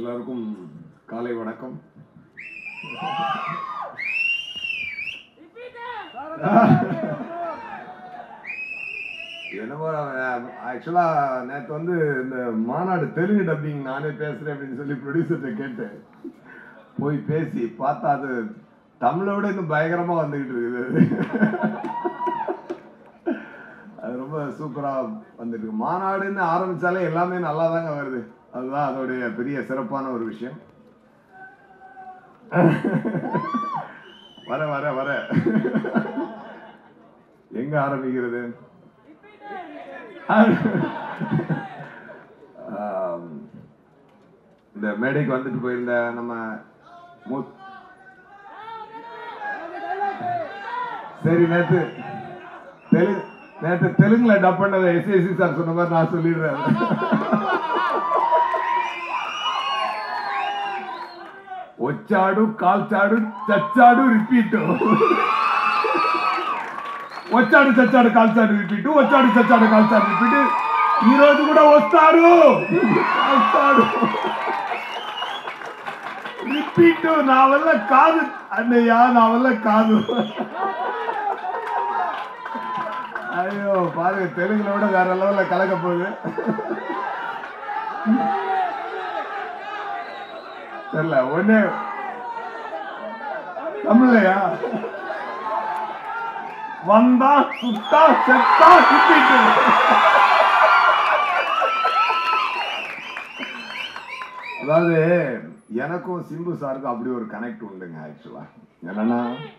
எல்லாருக்கும் காலை வணக்கம் என்னமோ ஆக்சுவலா நேற்று வந்து இந்த மாநாடு தெலுங்கு டப்பிங் நானே பேசுறேன் அப்படின்னு சொல்லி ப்ரொடியூசர்கிட்ட கேட்டேன் போய் பேசி பார்த்தா அது தமிழை விட இன்னும் பயங்கரமா வந்துகிட்டு இருக்குது அது ரொம்ப சூப்பரா வந்துட்டு இருக்கு மாநாடுன்னு ஆரம்பிச்சாலே எல்லாமே நல்லா தாங்க வருது அதுதான் அதோடைய பெரிய சிறப்பான ஒரு விஷயம் வர வர வர எங்க ஆரம்பிக்கிறது ஆம், இந்த மேடைக்கு வந்துட்டு போயிருந்த நம்ம மூ- சரி நேத்து தெலுங்கு நேத்து தெலுங்குல டப் பண்ணதை எஸ்எஸ்சி சார் சொன்ன மாதிரி நான் சொல்லிடுறேன் వచ్చాడు కాల్చాడు చచ్చాడు రిపీట్ వచ్చాడు చచ్చాడు కాల్చాడు రిపీట్ వచ్చాడు చచ్చాడు కాల్చాడు రిపీట్ ఈ రోజు కూడా వస్తాడు కాల్చాడు రిపీట్ నా వల్ల కాదు అన్నయ్య నా వల్ల కాదు ஐயோ பாருங்க தெலுங்குல விட வேற லெவல்ல கலக்க போகுது தெரியல ஒண்ணு தமிழ்லையா வந்தா சுத்தா செத்தா சுத்திட்டு அதாவது எனக்கும் சிம்பு சாருக்கும் அப்படி ஒரு கனெக்ட் உண்டுங்க ஆக்சுவலா என்னன்னா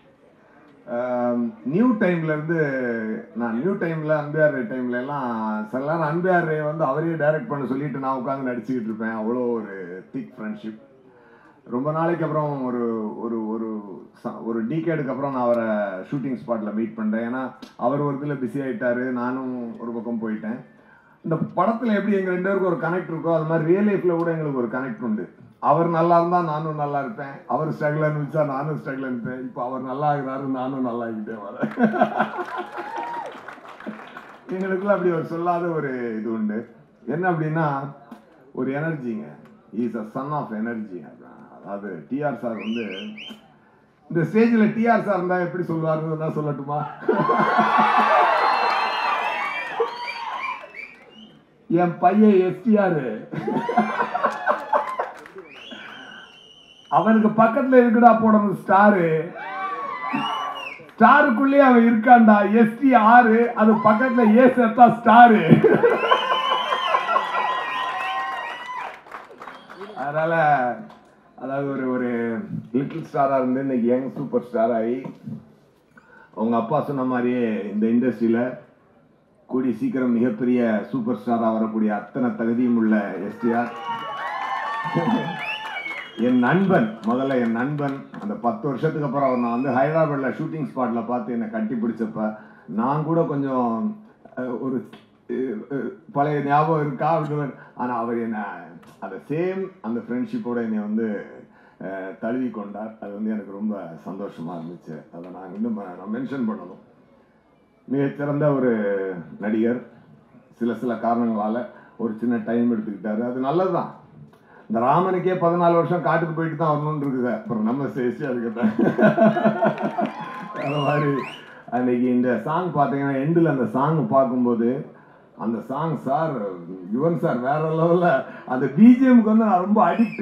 நியூ டைம்ல இருந்து நான் நியூ டைம்ல அன்பியார் டைம்ல எல்லாம் சில நேரம் அன்பியார் வந்து அவரே டைரக்ட் பண்ண சொல்லிட்டு நான் உட்காந்து நடிச்சுக்கிட்டு இருப்பேன் அவ்வளோ ஒரு திக் ஃப்ரெண்ட்ஷிப் ரொம்ப நாளைக்கு அப்புறம் ஒரு ஒரு ஒரு ச- ஒரு டீகேடுக்கு அப்புறம் நான் அவரை ஷூட்டிங் ஸ்பாட்ல மீட் பண்றேன் ஏன்னா அவர் ஒரு இதில் பிஸி ஆயிட்டாரு நானும் ஒரு பக்கம் போயிட்டேன் இந்த படத்துல எப்படி எங்க ரெண்டு பேருக்கும் ஒரு கனெக்ட் இருக்கோ அது மாதிரி ரியல் லைஃப்ல கூட எங்களுக்கு ஒரு கனெக்ட் உண்டு அவர் நல்லா இருந்தா நானும் நல்லா இருப்பேன் அவர் ஸ்ட்ரகிள் அனுப்பிச்சா நானும் ஸ்ட்ரகிள் அனுப்பேன் இப்போ அவர் நல்லா இருக்கிறாரு நானும் நல்லா ஆகிட்டே வரேன் எங்களுக்குள்ள அப்படி ஒரு சொல்லாத ஒரு இது உண்டு என்ன அப்படின்னா ஒரு எனர்ஜிங்க is a son of energy அதாவது டிஆர் சார் வந்து இந்த ஸ்டேஜில் டிஆர் சார் இருந்தா எப்படி சொல்லுவாருன்னு தான் சொல்லட்டுமா என் பையன் எஸ்டிஆர் அவனுக்கு பக்கத்துல இருக்குடா போடணும் ஸ்டாரு ஸ்டாருக்குள்ளே அவன் இருக்கான்டா எஸ்டி ஆறு அது பக்கத்துல ஏ சேர்த்தா ஸ்டாரு அதனால அதாவது ஒரு ஒரு லிட்டில் ஸ்டாரா இருந்து இன்னைக்கு யங் சூப்பர் ஸ்டார் ஆகி அவங்க அப்பா சொன்ன மாதிரியே இந்த இண்டஸ்ட்ரியில கூடி சீக்கிரம் மிகப்பெரிய சூப்பர் ஸ்டாரா வரக்கூடிய அத்தனை தகுதியும் உள்ள எஸ்டிஆர் என் நண்பன் முதல்ல என் நண்பன் அந்த பத்து வருஷத்துக்கு அப்புறம் அவர் நான் வந்து ஹைதராபாத்ல ஷூட்டிங் ஸ்பாட்ல பார்த்து என்னை கட்டி பிடிச்சப்ப நான் கூட கொஞ்சம் அஹ், ஒரு அஹ், அஹ், பழைய ஞாபகம் இருக்கா அப்படின்னு ஆனா அவர் என்ன அந்த சேம் அந்த ஃப்ரெண்ட்ஷிப்போட என்னை வந்து அஹ், தழுவி கொண்டார் அது வந்து எனக்கு ரொம்ப சந்தோஷமா இருந்துச்சு அதை நான் இன்னும் நான் மென்ஷன் பண்ணணும் மிகச்சிறந்த ஒரு நடிகர் சில சில காரணங்களால ஒரு சின்ன டைம் எடுத்துக்கிட்டாரு அது நல்லதுதான் இந்த ராமனுக்கே பதினாலு வருஷம் காட்டுக்கு போயிட்டு தான் வரணும்னு இருக்குது அப்புறம் நம்ம சேசி அதுக்கிட்ட அந்த மாதிரி அன்னைக்கு இந்த சாங் பார்த்தீங்கன்னா எண்டில் அந்த சாங் பார்க்கும்போது அந்த சாங் சார் யுவன் சார் வேற லெவல்ல அந்த பிஜிஎம்க்கு வந்து நான் ரொம்ப அடிக்ட்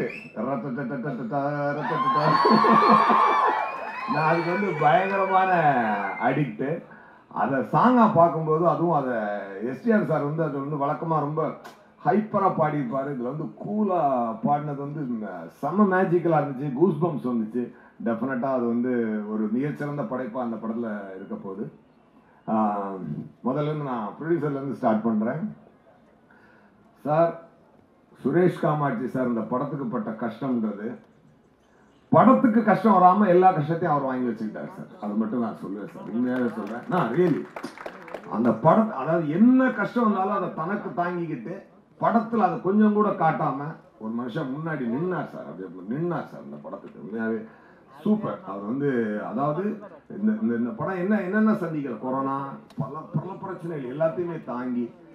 நான் அதுக்கு வந்து பயங்கரமான அடிக்ட் அதை சாங்கா பார்க்கும்போது அதுவும் அதை எஸ்டிஆர் சார் வந்து அது வந்து வழக்கமா ரொம்ப ஹைப்பரா பாடியிருப்பாரு இதுல வந்து கூலா பாடினது வந்து ம- செம்ம மேஜிக்கலா இருந்துச்சு கூஸ் பம்ப்ஸ் வந்துச்சு டெஃபினட்டா அது வந்து ஒரு மிகச்சிறந்த படைப்பா அந்த படத்துல இருக்க போகுது ஆஹ், முதல்ல இருந்து நான் ப்ரொடியூசர்ல இருந்து ஸ்டார்ட் பண்றேன் சார் சுரேஷ் காமாட்சி சார் இந்த படத்துக்கு பட்ட கஷ்டம்ன்றது படத்துக்கு கஷ்டம் வராம எல்லா கஷ்டத்தையும் அவர் வாங்கி வச்சுக்கிட்டாரு சார் அது மட்டும் நான் சொல்லுவேன் சார் உண்மையாவே சொல்றேன் நான் ரியலி அந்த படம் அதாவது என்ன கஷ்டம் வந்தாலும் அதை தனக்கு தாங்கிக்கிட்டு படத்துல அதை கொஞ்சம் கூட காட்டாம ஒரு மனுஷன் முன்னாடி நின்னார் சார் அப்படி நின்னார் சார் இந்த படத்துக்கு உண்மையாவே சூப்பர் அவர் வந்து அதாவது இந்த இந்த- இந்த படம் என்ன என்னென்ன சந்திக்கல கொரோனா பல பல பிரச்சனைகள் எல்லாத்தையுமே தாங்கி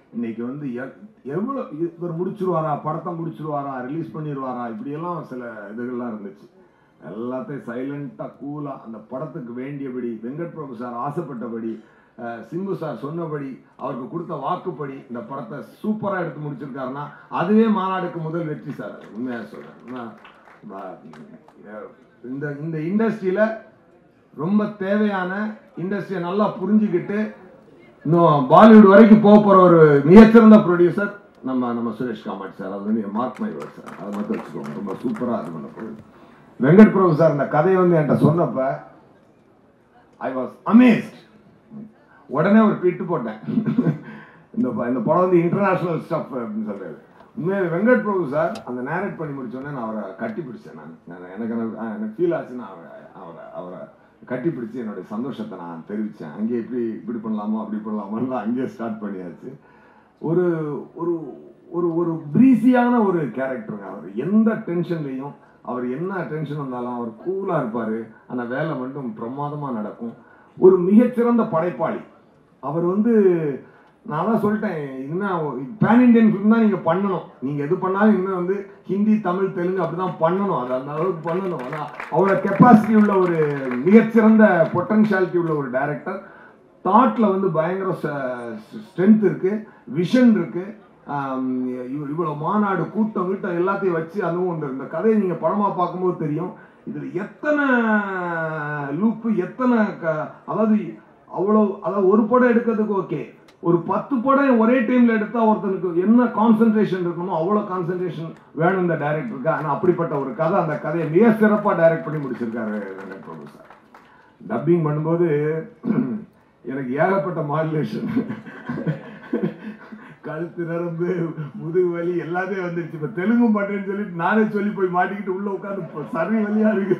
இன்னைக்கு வந்து எ- எவ்வளவு இ- இவர் முடிச்சிருவாரா படத்தை முடிச்சிருவாரா ரிலீஸ் பண்ணிடுவாரா இப்படியெல்லாம் சில இதுகள்லாம் இருந்துச்சு எல்லாத்தையும் சைலண்டா கூலா அந்த படத்துக்கு வேண்டியபடி வெங்கட் பிரபு சார் ஆசைப்பட்டபடி அஹ், சிம்பு சார் சொன்னபடி அவருக்கு கொடுத்த வாக்குப்படி இந்த படத்தை சூப்பரா எடுத்து முடிச்சிருக்காருன்னா அதுவே மாநாடுக்கு முதல் வெற்றி சார் அது உண்மையா சொல்றேன் நான், நான், அஹ், இந்த இந்த இண்டஸ்ட்ரியில ரொம்ப தேவையான இண்டஸ்ட்ரியை நல்லா புரிஞ்சுக்கிட்டு இன்னும் பாலிவுட் வரைக்கும் போக போற ஒரு மிகச்சிறந்த ப்ரொடியூசர் நம்ம நம்ம சுரேஷ் காமாட்சி சார் அது வந்து மார்க் மை வேர்ட் சார் அதை மட்டும் வச்சுக்கோங்க ரொம்ப சூப்பரா இது பண்ண போகுது வெங்கட் பிரபு சார் இந்த கதையை வந்து என்கிட்ட சொன்னப்ப ஐ வாஸ் அமேஸ்ட் உடனே ஒரு ட்வீட் போட்டேன் இந்த ப- இந்த படம் வந்து இன்டர்நேஷனல் ஸ்டஃப் அப்படின்னு சொல்றாரு உண்மையாக வெங்கட் பிரபு சார் அந்த நேரேட் பண்ணி முடிச்சோடனே நான் அவரை கட்டி பிடிச்சேன் நான் நான் எனக்கு எனக்கு ஆ, எனக்கு ஃபீல் ஆச்சுன்னா அவரை அவரை அவரை கட்டி பிடிச்சி என்னுடைய சந்தோஷத்தை நான் தெரிவித்தேன் அங்கே இப்படி இப்படி பண்ணலாமா அப்படி பண்ணலாமான்னு அங்கேயே ஸ்டார்ட் பண்ணியாச்சு ஒரு ஒரு ஒரு ஒரு பிரீசியான ஒரு கேரக்டருங்க அவர் எந்த டென்ஷன்லையும் அவர் என்ன டென்ஷன் வந்தாலும் அவர் கூலாக இருப்பார் அந்த வேலை மட்டும் பிரமாதமாக நடக்கும் ஒரு மிகச்சிறந்த படைப்பாளி அவர் வந்து நான் தான் சொல்லிட்டேன் இன்னும் பேன் இண்டியன் ஃபிலிம் தான் நீங்கள் பண்ணணும் நீங்கள் எது பண்ணாலும் இன்னும் வந்து ஹிந்தி தமிழ் தெலுங்கு அப்படி தான் பண்ணணும் அது அந்த அளவுக்கு பண்ணணும் ஆனால் அவரோட கெப்பாசிட்டி உள்ள ஒரு மிகச்சிறந்த பொட்டன்ஷியாலிட்டி உள்ள ஒரு டைரக்டர் தாட்ல வந்து பயங்கர ஸ்ட்ரென்த் இருக்கு விஷன் இருக்கு ஆம், இவ்- இவ்வளவு மாநாடு கூட்டம் வீட்டம் எல்லாத்தையும் வச்சு அதுவும் இந்த இந்த கதையை நீங்க படமா பார்க்கும்போது தெரியும் இதுல எத்தனை லூப்பு எத்தனை க- அதாவது அவ்வளவு அதாவது ஒரு படம் எடுக்கிறதுக்கு ஓகே ஒரு பத்து படம் ஒரே டைம்ல எடுத்தா ஒருத்தனுக்கு என்ன கான்சென்ட்ரேஷன் இருக்கணுமோ அவ்வளவு கான்சென்ட்ரேஷன் வேணும் இந்த டைரக்டருக்கு ஆனா அப்படிப்பட்ட ஒரு கதை அந்த கதையை மிக சிறப்பா டைரக்ட் பண்ணி முடிச்சிருக்காரு வெங்கட் பிரபு சார் டப்பிங் பண்ணும்போது எனக்கு ஏகப்பட்ட மாடுலேஷன் கழுத்து நரம்பு முதுகு வலி எல்லாமே வந்துருச்சு இப்ப தெலுங்கும் பண்றேன்னு சொல்லிட்டு நானே சொல்லி போய் மாட்டிக்கிட்டு உள்ள உட்காந்து சரி வலியா இருக்கு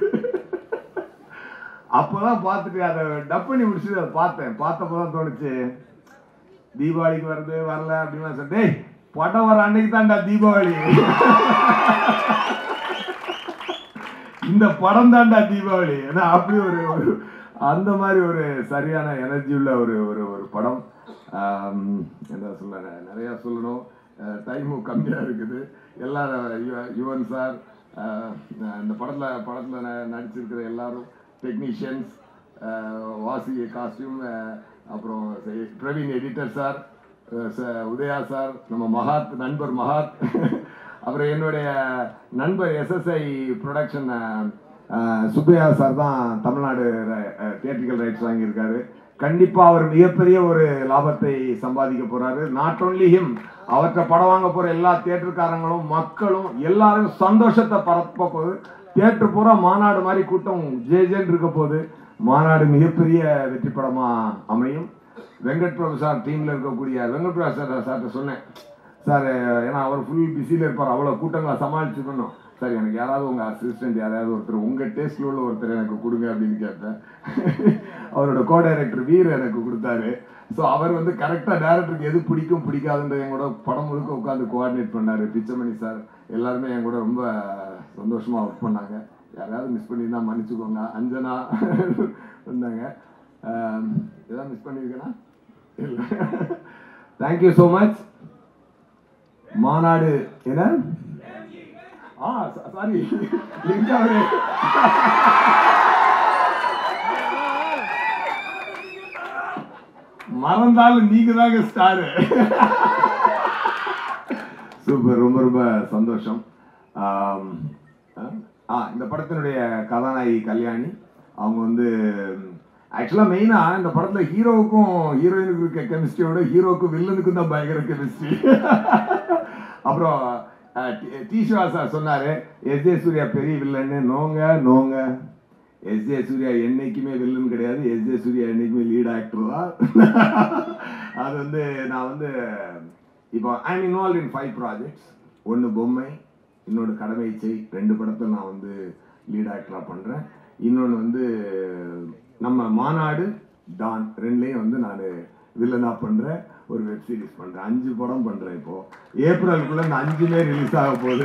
அப்பதான் பார்த்துட்டு அதை டப் பண்ணி முடிச்சுட்டு அதை பார்த்தேன் பார்த்தப்பதான் தோணுச்சு தீபாவளிக்கு வருது வரல அப்படின்லாம் சொன்னேன் டேய் படம் வர அன்னைக்கு தான்டா தீபாவளி இந்த படம் தான்டா தீபாவளி ஏன்னா அப்படி ஒரு ஒரு அந்த மாதிரி ஒரு சரியான எனர்ஜி உள்ள ஒரு ஒரு ஒரு படம் ஆம், என்ன சொல்ல நிறைய சொல்லணும் டைமும் கம்மியா இருக்குது எல்லாரும் யு- யுவன் சார் இந்த படத்துல படத்துல ந- நடிச்சிருக்கிற எல்லாரும் டெக்னீஷியன்ஸ் வாசி காஸ்டியூம் அப்புறம் செ- பிரவீன் எடிட்டர் சார் அஹ் ச- உதயா சார் நம்ம மகாத் நண்பர் மகாத் அப்புறம் என்னுடைய நண்பர் எஸ்எஸ்ஐ ப்ரொடக்ஷன் சுப்பையா சார் தான் தமிழ்நாடு தியேட்ரிக்கல் ரைட்ஸ் வாங்கியிருக்காரு கண்டிப்பா அவர் மிகப்பெரிய ஒரு லாபத்தை சம்பாதிக்க போறாரு நாட் only ஹிம் அவர்கிட்ட படம் வாங்க போற எல்லா தியேட்டருக்காரங்களும் மக்களும் எல்லாரும் சந்தோஷத்தை பரப்ப போகுது தியேட்டர் பூரா மாநாடு மாதிரி கூட்டம் ஜே ஜேன்னு இருக்க போகுது மாநாடு மிகப்பெரிய வெற்றி படமா அமையும் வெங்கட் பிரபு சார் டீம்ல இருக்கக்கூடிய வெங்கட் பிரபு சார் சார்கிட்ட சொன்னேன் சார் ஏன்னா அவர் ஃபுல் பிஸியில் இருப்பார் அவ்வளோ கூட்டங்களை சமாளிச்சுக்கணும் சார் எனக்கு யாராவது உங்கள் அசிஸ்டன்ட் யாராவது ஒருத்தர் உங்கள் டேஸ்ட்ல உள்ள ஒருத்தர் எனக்கு கொடுங்க அப்படின்னு கேட்டேன் அவரோட கோ டைரக்டர் வீர் எனக்கு கொடுத்தாரு ஸோ அவர் வந்து கரெக்டாக டேரக்டருக்கு எது பிடிக்கும் பிடிக்காதுன்ற என் கூட படம் முழுக்க உட்காந்து கோஆர்டினேட் பண்ணாரு பிச்சமணி சார் எல்லாருமே என் கூட ரொம்ப சந்தோஷமா ஒர்க் பண்ணாங்க யாராவது மிஸ் பண்ணியிருந்தா மன்னிச்சுக்கோங்க அஞ்சனா வந்தாங்க ஆம், ஏதாவது மிஸ் பண்ணியிருக்கேனா இல்லை தேங்க்யூ ஸோ மச் மாநாடு என்ன ஆ சாரி லிங்காவே மறந்தாலும் நீங்க தாங்க ஸ்டாரு சூப்பர் ரொம்ப ரொம்ப சந்தோஷம் ஆம், ஆ இந்த படத்தினுடைய கதாநாயகி கல்யாணி அவங்க வந்து ஆக்சுவலா மெயினா இந்த படத்துல ஹீரோவுக்கும் ஹீரோயினுக்கும் இருக்க கெமிஸ்ட்ரியோட ஹீரோவுக்கும் வில்லனுக்கும் தான் பயங்கர கெமிஸ்ட்ரி அப்புறம் அஹ், டி- டி சிவா சார் சொன்னாரு எஸ் ஜே சூர்யா பெரிய வில்லன்னு நோங்க நோங்க எஸ் ஜே சூர்யா என்னைக்குமே வில்லன் கிடையாது எஸ் ஜே சூர்யா என்னைக்குமே லீட் ஆக்டர் தான் அது வந்து நான் வந்து இப்போ I M involve in five projects ஒன்று பொம்மை இன்னொன்று கடமை செய் ரெண்டு படத்தில் நான் வந்து லீட் ஆக்டராக பண்ணுறேன் இன்னொன்று வந்து நம்ம மாநாடு டான் ரெண்டுலேயும் வந்து நான் வில்லனாக பண்ணுறேன் ஒரு வெப் சீரிஸ் பண்ணுறேன் அஞ்சு படம் பண்ணுறேன் இப்போ ஏப்ரலுக்குள்ள இந்த அஞ்சுமே ரிலீஸ் ஆக போகுது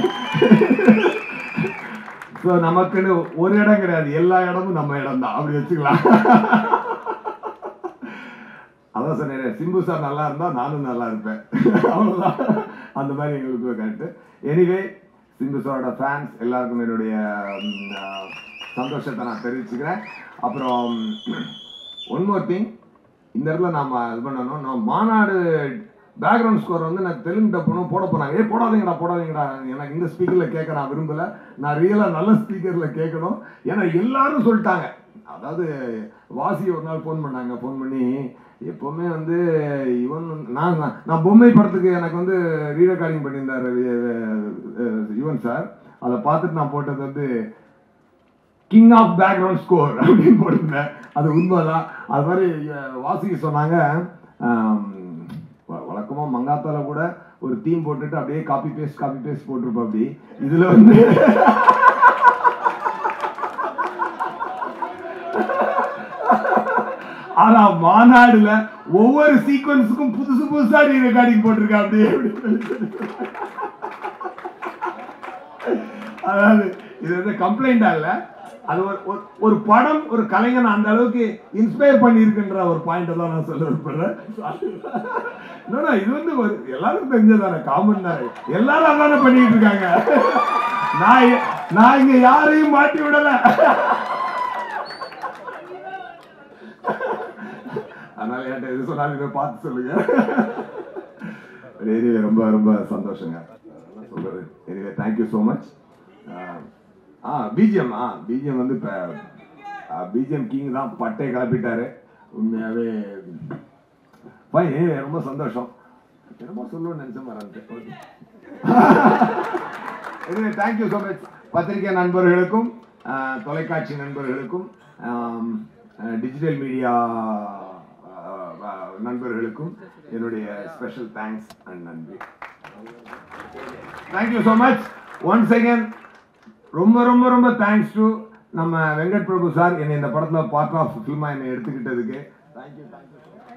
ஸோ நமக்குன்னு ஒரு இடம் கிடையாது எல்லா இடமும் நம்ம இடம் தான் அப்படி வச்சுக்கலாம் அதான் அதான் சொன்னேன் சிம்பு சார் நல்லா இருந்தா நானும் நல்லா இருப்பேன் அவ்வளவுதான் அந்த மாதிரி எங்களுக்கு கரெக்ட் எனிவே சிம்பு சாரோட ஃபேன்ஸ் எல்லாருக்கும் என்னுடைய ம், ஆஹ், சந்தோஷத்தை நான் தெரிவிச்சுக்கிறேன் அப்புறம் ஒன் மோர் திங் இந்த இடத்துல நாம இது பண்ணணும் நான் மாநாடு பேக்ரவுண்ட் ஸ்கோர் வந்து நான் தெலுங்கு டப்புனும் போட போனாங்க ஏ போடாதீங்கடா போடாதீங்கடா எனக்கு இந்த ஸ்பீக்கர்ல கேட்க நான் விரும்பல நான் ரியலா நல்ல ஸ்பீக்கர்ல கேட்கணும் ஏன்னா எல்லாரும் சொல்லிட்டாங்க அதாவது வாசி ஒரு நாள் ஃபோன் பண்ணாங்க ஃபோன் பண்ணி எப்பவுமே வந்து இவன் வந்து- நான் நான்- நான் பொம்மை படத்துக்கு எனக்கு வந்து ரீரெக்கார்டிங் பண்ணியிருந்தாரு அஹ், அஹ், யுவன் சார் அதை பார்த்துட்டு நான் போட்டது வந்து கிங் ஆஃப் பேக்ரவுண்ட் ஸ்கோர் அப்படின்னு போட்டிருந்தேன் அது உண்மைதான் அது மாதிரி அஹ், வாசிக்கு சொன்னாங்க ஆம், வ- வழக்கமா மங்காத்தால கூட ஒரு தீம் போட்டுட்டு அப்படியே காப்பி பேஸ்ட் காப்பி பேஸ்ட் போட்டிருப்போம் அப்படி இதுல வந்து ஆனா மாநாடுல ஒவ்வொரு சீக்வன்ஸுக்கும் புதுசு புதுசா நீ ரெக்கார்டிங் போட்டிருக்க அப்படியே அதாவது இது வந்து கம்ப்ளைண்டா இல்ல அது ஒரு ஒரு- ஒரு படம் ஒரு கலைஞன் அந்த அளவுக்கு இன்ஸ்பயர் பண்ணியிருக்குன்ற ஒரு பாயிண்ட் தான் நான் சொல்ல விரும்புறேன் No, no, இது வந்து ஒரு எல்லாருக்கும் தெரிஞ்சதானே காமன் தானே எல்லாரும் அதானே பண்ணிட்டு இருக்காங்க நான் இ- நான் இங்க யாரையும் மாட்டி விடல அதனால என்கிட்ட எது சொன்னாலும் இதை பார்த்து சொல்லுங்க எனிவே ரொம்ப ரொம்ப சந்தோஷங்க சொல்றது எனிவே தேங்க்யூ ஸோ மச் ஆ பிஜிஎம் ஆ பிஜிஎம் வந்து இப்போ பிஜிஎம் கிங் தான் பட்டை கிளப்பிட்டாரு உண்மையாவே ஃபைன் ரொம்ப சந்தோஷம் என்னமோ சொல்லணும்னு நினைச்ச மாதிரி எனவே தேங்க்யூ ஸோ மச் பத்திரிகை நண்பர்களுக்கும் ஆஹ், தொலைக்காட்சி நண்பர்களுக்கும் டிஜிட்டல் மீடியா நண்பர்களுக்கும் என்னுடைய ஸ்பெஷல் தேங்க்ஸ் அண்ட் நன்றி thank you so much once again ரொம்ப ரொம்ப ரொம்ப தேங்க்ஸ் டு நம்ம வெங்கட் பிரபு சார் என்னை இந்த படத்துல பார்ட் ஆஃப் ஃபில்மா என்னை எடுத்துக்கிட்டதுக்கு thank you thank you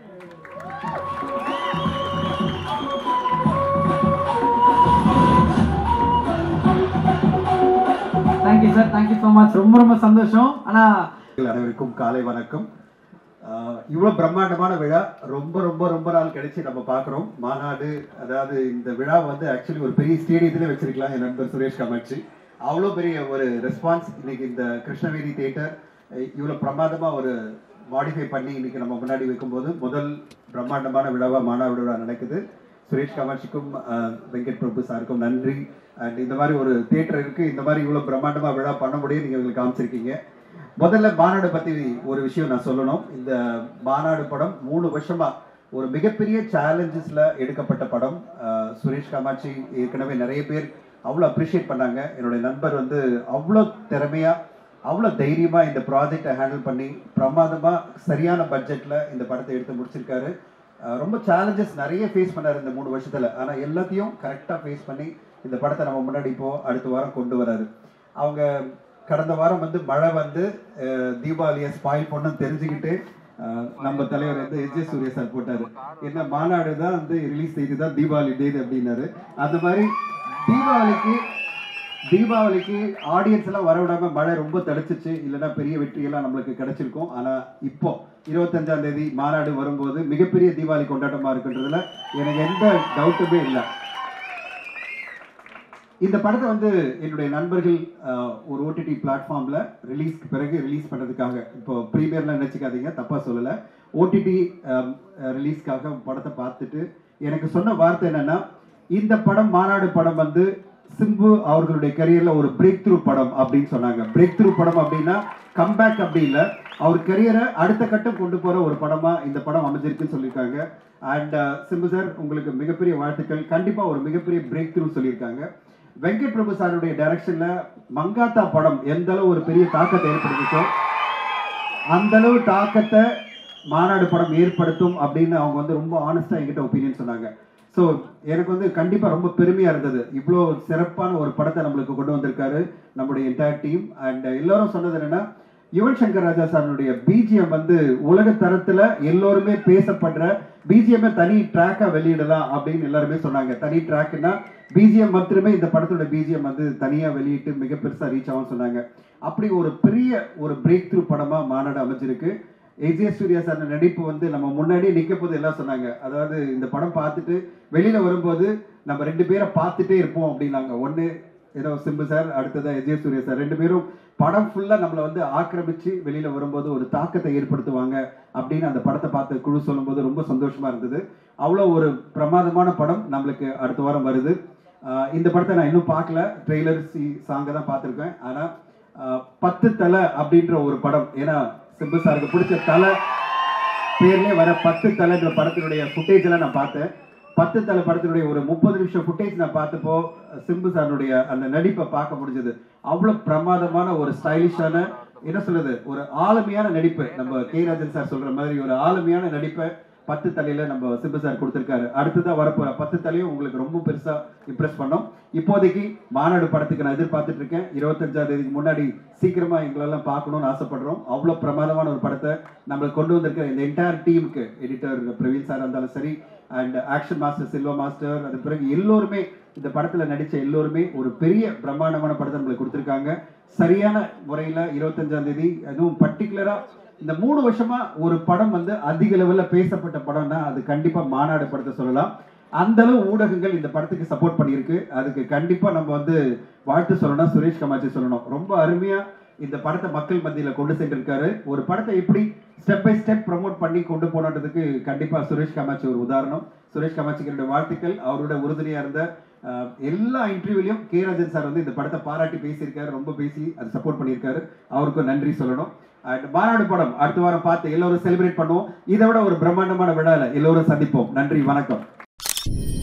thank you sir thank you so much ரொம்ப ரொம்ப சந்தோஷம் ஆனா அனைவருக்கும் காலை வணக்கம் ஆஹ் இவ்வளவு பிரம்மாண்டமான விழா ரொம்ப ரொம்ப ரொம்ப நாள் கழிச்சு நம்ம பார்க்குறோம் மாநாடு அதாவது இந்த விழா வந்து ஆக்சுவலி ஒரு பெரிய ஸ்டேடியத்திலே வச்சிருக்கலாம் என் நண்பர் சுரேஷ் காமாட்சி அவ்வளோ பெரிய ஒரு ரெஸ்பான்ஸ் இன்னைக்கு இந்த கிருஷ்ணவேணி தியேட்டர் இவ்வளோ பிரமாதமா ஒரு மாடிஃபை பண்ணி இன்னைக்கு நம்ம முன்னாடி வைக்கும்போது முதல் பிரம்மாண்டமான விழாவா மாநாடு விழா நடக்குது சுரேஷ் காமாட்சிக்கும் ஆஹ், வெங்கட் பிரபு சாருக்கும் நன்றி அண்ட் இந்த மாதிரி ஒரு தியேட்டர் இருக்கு இந்த மாதிரி இவ்வளவு பிரம்மாண்டமா விழா பண்ண முடியும் நீங்க எங்களுக்கு காமிச்சிருக்கீங்க முதல்ல மாநாடு பத்தி ஒரு விஷயம் நான் சொல்லணும் இந்த மாநாடு படம் மூணு வருஷமா ஒரு மிகப்பெரிய சேலஞ்சஸ்ல எடுக்கப்பட்ட படம் ஆஹ், சுரேஷ் காமாட்சி ஏற்கனவே நிறைய பேர் அவ்வளோ அப்ரிஷியேட் பண்ணாங்க என்னுடைய நண்பர் வந்து அவ்வளோ திறமையா அவ்வளோ தைரியமா இந்த ப்ராஜெக்டை ஹேண்டில் பண்ணி பிரமாதமா சரியான பட்ஜெட்ல இந்த படத்தை எடுத்து முடிச்சிருக்காரு அஹ் ரொம்ப சேலஞ்சஸ் நிறைய ஃபேஸ் பண்ணாரு இந்த மூணு வருஷத்துல ஆனா எல்லாத்தையும் கரெக்டா ஃபேஸ் பண்ணி இந்த படத்தை நம்ம முன்னாடி இப்போ அடுத்த வாரம் கொண்டு வராரு அவங்க கடந்த வாரம் வந்து மழை வந்து அஹ், தீபாவளியை ஸ்பாயில் பண்ணு தெரிஞ்சுக்கிட்டு அஹ், நம்ம தலைவர் வந்து எஸ் ஜே சூர்யா சார் போட்டாரு என்ன மாநாடு தான் வந்து ரிலீஸ் செய்து தான் தீபாவளி டேது அப்படின்னாரு அந்த மாதிரி தீபாவளிக்கு தீபாவளிக்கு ஆடியன்ஸ் எல்லாம் வர விடாம மழை ரொம்ப தடுத்துச்சு இல்லைன்னா பெரிய வெற்றியெல்லாம் நம்மளுக்கு கிடைச்சிருக்கும் ஆனா இப்போ இருபத்தஞ்சாம் தேதி மாநாடு வரும்போது மிகப்பெரிய தீபாவளி கொண்டாட்டமா இருக்குன்றதுல எனக்கு எந்த டவுட்டுமே இல்லை இந்த படத்தை வந்து என்னுடைய நண்பர்கள் ஆஹ், ஒரு ஓடிடி பிளாட்ஃபார்ம்ல ரிலீஸ்க்கு பிறகு ரிலீஸ் பண்றதுக்காக இப்போ ப்ரீமியர்ல நினைச்சுக்காதீங்க தப்பா சொல்லல ஓடிடி ரிலீஸ்க்காக படத்தை பார்த்துட்டு எனக்கு சொன்ன வார்த்தை என்னன்னா இந்த படம் மாநாடு படம் வந்து சிம்பு அவர்களுடைய கரியர்ல ஒரு பிரேக் த்ரூ படம் அப்படின்னு சொன்னாங்க பிரேக் த்ரூ படம் அப்படின்னா கம்பேக் அப்படி இல்ல அவர் கரியரை அடுத்த கட்டம் கொண்டு போற ஒரு படமா இந்த படம் அமைஞ்சிருக்குன்னு சொல்லியிருக்காங்க அண்ட் சிம்பு சார் உங்களுக்கு மிகப்பெரிய வாழ்த்துக்கள் கண்டிப்பா ஒரு மிகப்பெரிய பிரேக் த்ரூ சொல்லியிருக்காங்க வெங்கட் பிரபு சாருடைய டைரக்ஷன்ல மங்காத்தா படம் எந்த அளவு ஒரு பெரிய தாக்கத்தை ஏற்படுத்திச்சோ அந்த அளவு தாக்கத்தை மாநாடு படம் ஏற்படுத்தும் அப்படின்னு அவங்க வந்து ரொம்ப ஆனஸ்டா என்கிட்ட ஒப்பீனியன் சொன்னாங்க ஸோ எனக்கு வந்து கண்டிப்பா ரொம்ப பெருமையா இருந்தது இவ்வளோ சிறப்பான ஒரு படத்தை நம்மளுக்கு கொண்டு வந்திருக்காரு நம்முடைய என்டையர் டீம் அண்ட் எல்லாரும் சொன்னது என்னன்னா யுவன் சங்கர் ராஜா சாருடைய பிஜிஎம் வந்து உலக தரத்துல எல்லோருமே பேசப்படுற பிஜிஎம் தனி ட்ராக்கா வெளியிடலாம் அப்படின்னு எல்லாருமே சொன்னாங்க தனி ட்ராக்னா பிஜிஎம் மாத்திரமே இந்த படத்தோட பிஜிஎம் வந்து தனியா வெளியிட்டு மிக பெருசா ரீச் ஆகும் சொன்னாங்க அப்படி ஒரு பெரிய ஒரு பிரேக் த்ரூ படமா மாநாடு அமைஞ்சிருக்கு ஏஜிஎஸ் சூர்யா சார் நடிப்பு வந்து நம்ம முன்னாடியே நிக்க போது எல்லாம் சொன்னாங்க அதாவது இந்த படம் பார்த்துட்டு வெளியில வரும்போது நம்ம ரெண்டு பேரை பார்த்துட்டே இருப்போம் அப்படின்னாங்க ஒண்ணு ஏதோ சிம்பு சார் அடுத்ததா எஜே சூர்யா சார் ரெண்டு பேரும் படம் ஃபுல்லா நம்மளை வந்து ஆக்கிரமிச்சு வெளியில வரும்போது ஒரு தாக்கத்தை ஏற்படுத்துவாங்க அப்படின்னு அந்த படத்தை பார்த்து குழு சொல்லும்போது ரொம்ப சந்தோஷமா இருந்தது அவ்வளோ ஒரு பிரமாதமான படம் நம்மளுக்கு அடுத்த வாரம் வருது ஆஹ் இந்த படத்தை நான் இன்னும் பார்க்கல ட்ரெய்லர் சி சாங்கை தான் பார்த்துருக்கேன் ஆனா ஆஹ் பத்து தலை அப்படின்ற ஒரு படம் ஏன்னா சிம்பு சாருக்கு பிடிச்ச தலை பேர்லயே வர பத்து தலைன்ற படத்தினுடைய ஃபுட்டேஜ் எல்லாம் நான் பார்த்தேன் பத்து தலை படத்தினுடைய ஒரு முப்பது நிமிஷம் ஃபுட்டேஜ் நான் பார்த்தப்போ சிம்பு சாருடைய அந்த நடிப்பை பார்க்க முடிஞ்சது அவ்வளவு பிரமாதமான ஒரு ஸ்டைலிஷான என்ன சொல்றது ஒரு ஆளுமையான நடிப்பு நம்ம கே ராஜன் சார் சொல்ற மாதிரி ஒரு ஆளுமையான நடிப்பை பத்து தலையில நம்ம சிம்பு சார் கொடுத்திருக்காரு அடுத்ததா வரப்போற பத்து தலையும் உங்களுக்கு ரொம்ப பெருசா இம்ப்ரெஸ் பண்ணோம் இப்போதைக்கு மாநாடு படத்துக்கு நான் எதிர்பார்த்துட்டு இருக்கேன் இருபத்தஞ்சாம் தேதிக்கு முன்னாடி சீக்கிரமா எங்களெல்லாம் பார்க்கணும்னு ஆசைப்படுறோம் அவ்வளவு பிரமாதமான ஒரு படத்தை நம்மளுக்கு கொண்டு வந்திருக்க இந்த என்டையர் டீமுக்கு எடிட்டர் பிரவீன் சார் இருந்தாலும் சரி and action master Silva master அது பிறகு எல்லோருமே இந்த படத்துல நடிச்ச எல்லோருமே ஒரு பெரிய பிரம்மாண்டமான படத்தை நம்மளுக்கு கொடுத்திருக்காங்க சரியான முறையில இருபத்தஞ்சாம் தேதி அதுவும் பர்டிகுலரா இந்த மூணு வருஷமா ஒரு படம் வந்து அதிக லெவல்ல பேசப்பட்ட படம்னா அது கண்டிப்பா மாநாடு படத்தை சொல்லலாம் அந்த அளவு ஊடகங்கள் இந்த படத்துக்கு சப்போர்ட் பண்ணியிருக்கு அதுக்கு கண்டிப்பா நம்ம வந்து வாழ்த்து சொல்லணும் சுரேஷ் கமாச்சி சொல்லணும் ரொம்ப அருமையா இந்த படத்தை மக்கள் மத்தியில கொண்டு சென்றிருக்காரு ஒரு படத்தை எப்படி ஸ்டெப் பை ஸ்டெப் ப்ரமோட் பண்ணி கொண்டு போனதுக்கு கண்டிப்பா சுரேஷ் கமாச்சி ஒரு உதாரணம் சுரேஷ் கமாச்சிக்கு என்னுடைய வாழ்த்துக்கள் அவரோட உறுதுணையா இருந்த அஹ், எல்லா இன்டர்வியூலையும் கே ராஜன் சார் வந்து இந்த படத்தை பாராட்டி பேசியிருக்காரு ரொம்ப பேசி அது சப்போர்ட் பண்ணியிருக்காரு அவருக்கும் நன்றி சொல்லணும் அண்ட் மாநாடு படம் அடுத்த வாரம் பார்த்து எல்லோரும் செலிப்ரேட் பண்ணுவோம் இதை விட ஒரு பிரம்மாண்டமான விழால எல்லோரும் சந்திப்போம் நன்றி வணக்கம்